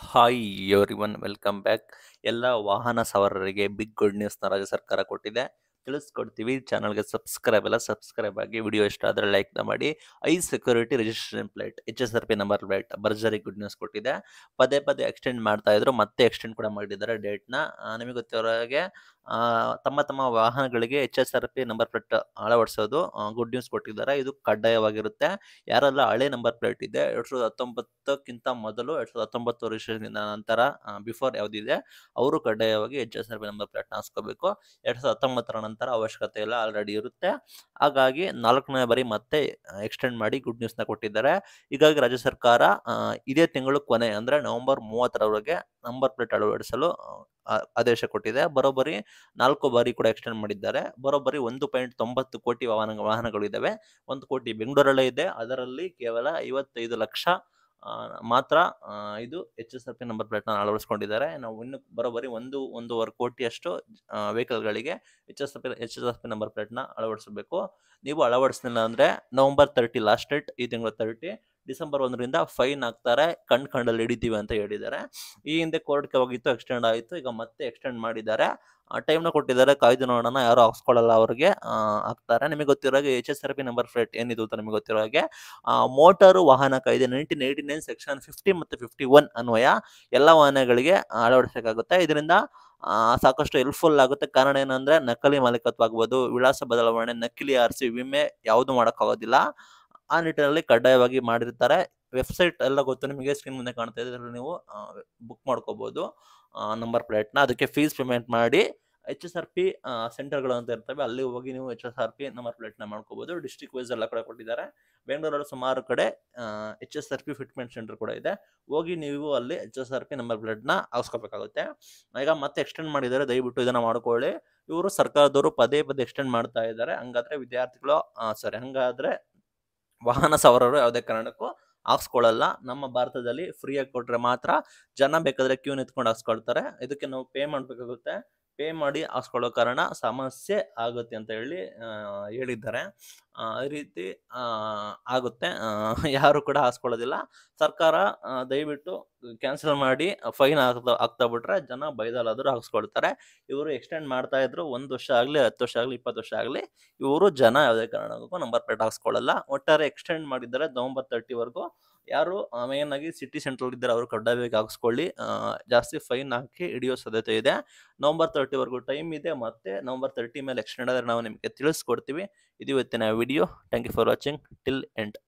hi everyone welcome back ಎಲ್ಲ ವಾಹನ ಸವಾರರಿಗೆ ಬಿಗ್ ಗುಡ್ ನ್ಯೂಸ್ನ ರಾಜ್ಯ ಸರ್ಕಾರ ಕೊಟ್ಟಿದೆ ತಿಳಿಸ್ಕೊಡ್ತೀವಿ ಚಾನಲ್ಗೆ ಸಬ್ಸ್ಕ್ರೈಬ್ ಎಲ್ಲ ಸಬ್ಸ್ಕ್ರೈಬ್ ಆಗಿ ವಿಡಿಯೋ ಇಷ್ಟ ಆದರೆ ಲೈಕ್ನ ಮಾಡಿ high security registration plate H S R P number plate ಭರ್ಜರಿ ಗುಡ್ ನ್ಯೂಸ್ ಕೊಟ್ಟಿದೆ ಪದೇ ಪದೇ ಎಕ್ಸ್ಟೆಂಡ್ ಮಾಡ್ತಾ ಇದ್ರು ಮತ್ತೆ ಎಕ್ಸ್ಟೆಂಡ್ ಕೂಡ ಮಾಡಿದ್ದಾರೆ ಡೇಟ್ನ ನಿಮಗೆ ಗೊತ್ತಿರೋ ಹಾಗೆ ಆ, ತಮ್ಮ ತಮ್ಮ ವಾಹನಗಳಿಗೆ H S R P number plate ಅಳವಡಿಸೋದು ಗುಡ್ ನ್ಯೂಸ್ ಕೊಟ್ಟಿದ್ದಾರೆ ಇದು ಕಡ್ಡಾಯವಾಗಿರುತ್ತೆ ಯಾರೆಲ್ಲ ಹಳೆ ನಂಬರ್ ಪ್ಲೇಟ್ ಇದೆ ಎರಡ್ ಸಾವಿರದ ಹತ್ತೊಂಬತ್ತಕ್ಕಿಂತ ಮೊದಲು ಎರಡ್ ಸಾವಿರದ ಹತ್ತೊಂಬತ್ತು ರಿಜಿಸ್ಟ್ರೇಷನ್ ನಂತರ ಬಿಫೋರ್ ಯಾವ್ದಿದೆ ಅವರು ಕಡ್ಡಾಯವಾಗಿ H S R P number ಪ್ಲೇಟ್ನ ಹಾಸ್ಕೋಬೇಕು ಎರಡ್ ಸಾವಿರದ ಹತ್ತೊಂಬತ್ತರ ನಂತರ ಅವಶ್ಯಕತೆ ಇಲ್ಲ ಆಲ್ರೆಡಿ ಇರುತ್ತೆ ಹಾಗಾಗಿ ನಾಲ್ಕನೇ ಬಾರಿ ಮತ್ತೆ ಎಕ್ಸ್ಟೆಂಡ್ ಮಾಡಿ ಗುಡ್ ನ್ಯೂಸ್ನ ಕೊಟ್ಟಿದ್ದಾರೆ ಹೀಗಾಗಿ ರಾಜ್ಯ ಸರ್ಕಾರ ಆ, ಇದೇ ತಿಂಗಳು ಕೊನೆ ಅಂದ್ರೆ ನವೆಂಬರ್ ಮೂವತ್ತರವರೆಗೆ ನಂಬರ್ ಪ್ಲೇಟ್ ಅಳವಡಿಸಲು ಆ, ಆದೇಶ ಕೊಟ್ಟಿದೆ ಬರೋಬ್ಬರಿ ನಾಲ್ಕು ಬಾರಿ ಕೂಡ ಎಕ್ಸ್ಟೆಂಡ್ ಮಾಡಿದ್ದಾರೆ ಬರೋಬ್ಬರಿ ಒಂದು ಪಾಯಿಂಟ್ ತೊಂಬತ್ತು ಕೋಟಿ ವಾಹನ ವಾಹನಗಳು ಇದಾವೆ ಒಂದು ಕೋಟಿ ಬೆಂಗಳೂರಲ್ಲೇ ಇದೆ ಅದರಲ್ಲಿ ಕೇವಲ ಐವತ್ತೈದು ಲಕ್ಷ ಆ, ಮಾತ್ರ ಆ, ಇದು H S R P number ಪ್ಲೇಟ್ನ ಅಳವಡಿಸ್ಕೊಂಡಿದ್ದಾರೆ ನಾವು ಇನ್ನು ಬರೋಬ್ಬರಿ ಒಂದು ಒಂದೂವರೆ ಕೋಟಿಯಷ್ಟು ವೆಹಿಕಲ್ಗಳಿಗೆ H S R P H S R P number ಪ್ಲೇಟ್ನ ಅಳವಡಿಸಬೇಕು ನೀವು ಅಳವಡಿಸಲಿಲ್ಲ ಅಂದರೆ ನವಂಬರ್ ತರ್ಟಿ ಲಾಸ್ಟ್ ಡೇಟ್ ಈ ತಿಂಗಳು ತರ್ಟಿ ಡಿಸೆಂಬರ್ ಒಂದರಿಂದ ಫೈನ್ ಹಾಕ್ತಾರೆ ಕಣ್ ಕಂಡಲ್ಲಿ ಹಿಡಿತೀವಿ ಅಂತ ಹೇಳಿದ್ದಾರೆ ಈ ಹಿಂದೆ ಕೋರ್ಟ್ಗೆ ಹೋಗಿತ್ತು ಎಕ್ಸ್ಟೆಂಡ್ ಆಯಿತು ಈಗ ಮತ್ತೆ ಎಕ್ಸ್ಟೆಂಡ್ ಮಾಡಿದ್ದಾರೆ ಟೈಮ್ನ ಕೊಟ್ಟಿದ್ದಾರೆ ಕಾಯ್ದು ನೋಡೋಣ ಯಾರು ಹಾಕ್ಸ್ಕೊಳ್ಳಲ್ಲ ಅವ್ರಿಗೆ ಆ, ಹಾಕ್ತಾರೆ ನಿಮಗೆ ಗೊತ್ತಿರೋ ಹಾಗೆ H S R P number plate ಏನಿದು ಅಂತ ನಿಮಗೆ ಗೊತ್ತಿರೋ ಹಾಗೆ ಆ, ಮೋಟಾರು ವಾಹನ ಕಾಯ್ದೆ nineteen eighty nine section fifty ಮತ್ತು ಫಿಫ್ಟಿ ಒನ್ ಅನ್ವಯ ಎಲ್ಲ ವಾಹನಗಳಿಗೆ ಅಳವಡಿಸಬೇಕಾಗುತ್ತೆ ಇದರಿಂದ ಆ, ಸಾಕಷ್ಟು ಹೆಲ್ಪ್ಫುಲ್ ಆಗುತ್ತೆ ಕಾರಣ ಏನಂದ್ರೆ ನಕಲಿ ಮಾಲೀಕತ್ವ ಆಗ್ಬೋದು ವಿಳಾಸ ಬದಲಾವಣೆ ನಕಲಿ ಆರ್ ಸಿ ವಿಮೆ ಯಾವುದು ಮಾಡೋಕ್ಕಾಗೋದಿಲ್ಲ ಆ ನಿಟ್ಟಿನಲ್ಲಿ ಕಡ್ಡಾಯವಾಗಿ ಮಾಡಿರ್ತಾರೆ ವೆಬ್ಸೈಟ್ ಎಲ್ಲ ಗೊತ್ತು ನಿಮಗೆ ಸ್ಕ್ರೀನ್ ಮುಂದೆ ಕಾಣ್ತಾ ಇದೆ ಇದರಲ್ಲಿ ನೀವು ಬುಕ್ ಮಾಡ್ಕೋಬಹುದು ನಂಬರ್ ಪ್ಲೇಟ್ನ ಅದಕ್ಕೆ ಫೀಸ್ ಪೇಮೆಂಟ್ ಮಾಡಿ ಎಚ್ ಎಸ್ ಆರ್ ಪಿ ಸೆಂಟರ್ಗಳು ಅಂತ ಇರ್ತವೆ ಅಲ್ಲಿ ಹೋಗಿ ನೀವು H S R P number ಪ್ಲೇಟ್ನ ಮಾಡ್ಕೋಬಹುದು ಡಿಸ್ಟ್ರಿಕ್ಟ್ ವೈಸ್ ಎಲ್ಲ ಕಡೆ ಕೊಟ್ಟಿದ್ದಾರೆ ಬೆಂಗಳೂರಲ್ಲಿ ಸುಮಾರು ಕಡೆ H S R P fitment centre ಕೂಡ ಇದೆ ಹೋಗಿ ನೀವು ಅಲ್ಲಿ H S R P number ಪ್ಲೇಟ್ನ ಹಾಕ್ಸ್ಕೋಬೇಕಾಗುತ್ತೆ ಈಗ ಮತ್ತೆ ಎಕ್ಸ್ಟೆಂಡ್ ಮಾಡಿದ್ದಾರೆ ದಯವಿಟ್ಟು ಇದನ್ನ ಮಾಡ್ಕೊಳ್ಳಿ ಇವರು ಸರ್ಕಾರದವರು ಪದೇ ಪದೇ ಎಕ್ಸ್ಟೆಂಡ್ ಮಾಡ್ತಾ ಇದ್ದಾರೆ ಹಂಗಾದ್ರೆ ವಿದ್ಯಾರ್ಥಿಗಳು ಸಾರಿ ಹಂಗಾದ್ರೆ ವಾಹನ ಸವಾರರು ಯಾವುದೇ ಕಾರಣಕ್ಕೂ ಹಾಕ್ಸ್ಕೊಳ್ಳಲ್ಲ ನಮ್ಮ ಭಾರತದಲ್ಲಿ ಫ್ರೀಯಾಗಿ ಕೊಟ್ರೆ ಮಾತ್ರ ಜನ ಬೇಕಾದ್ರೆ ಕ್ಯೂ ನಿಂತ್ಕೊಂಡು ಹಾಕ್ಸ್ಕೊಳ್ತಾರೆ ಇದಕ್ಕೆ ನಾವು ಪೇ ಮಾಡಬೇಕಾಗುತ್ತೆ ಪೇ ಮಾಡಿ ಹಾಕ್ಸ್ಕೊಳ್ಳೋ ಕಾರಣ ಸಮಸ್ಯೆ ಆಗುತ್ತೆ ಅಂತ ಹೇಳಿ ಆ, ಹೇಳಿದ್ದಾರೆ ಆ, ಈ ರೀತಿ ಆ, ಆಗುತ್ತೆ ಆ, ಯಾರು ಕೂಡ ಹಾಕ್ಸ್ಕೊಳ್ಳೋದಿಲ್ಲ ಸರ್ಕಾರ ಆ, ದಯವಿಟ್ಟು ಕ್ಯಾನ್ಸಲ್ ಮಾಡಿ ಫೈನ್ ಆಗ್ತಾ ಆಗ್ತಾ ಬಿಟ್ರೆ ಜನ ಬೈದಲಾದರೂ ಹಾಕ್ಸ್ಕೊಳ್ತಾರೆ ಇವರು ಎಕ್ಸ್ಟೆಂಡ್ ಮಾಡ್ತಾ ಇದ್ರು ಒಂದು ವರ್ಷ ಆಗಲಿ ಹತ್ತು ವರ್ಷ ಆಗಲಿ ಇಪ್ಪತ್ತು ವರ್ಷ ಆಗಲಿ ಇವರು ಜನ ಯಾವುದೇ ಕಾರಣಕ್ಕೂ ನಂಬರ್ ಪ್ಲೇಟ್ ಹಾಕ್ಸ್ಕೊಳ್ಳಲ್ಲ ಒಟ್ಟಾರೆ ಎಕ್ಸ್ಟೆಂಡ್ ಮಾಡಿದ್ದಾರೆ ನವಂಬರ್ ತರ್ಟಿವರೆಗೂ ಯಾರು ಮೇನ್ ಆಗಿ ಸಿಟಿ ಸೆಂಟ್ರಲ್ ಇದ್ದಾರೆ ಅವರು ಕಡ್ಡಾಯವಾಗಿ ಹಾಕ್ಸ್ಕೊಳ್ಳಿ ಆ, ಜಾಸ್ತಿ ಫೈನ್ ಹಾಕಿ ಹಿಡಿಯೋ ಸಾಧ್ಯತೆ ಇದೆ ನವಂಬರ್ ತರ್ಟಿವರೆಗೂ ಟೈಮ್ ಇದೆ ಮತ್ತೆ ನವಂಬರ್ ತರ್ಟಿ ಮೇಲೆ ಎಕ್ಸ್ಟೆಂಡ್ ಆದರೆ ನಾವು ನಿಮಗೆ ತಿಳಿಸ್ಕೊಡ್ತೀವಿ ಇದು ಇವತ್ತಿನ video thank you for watching till end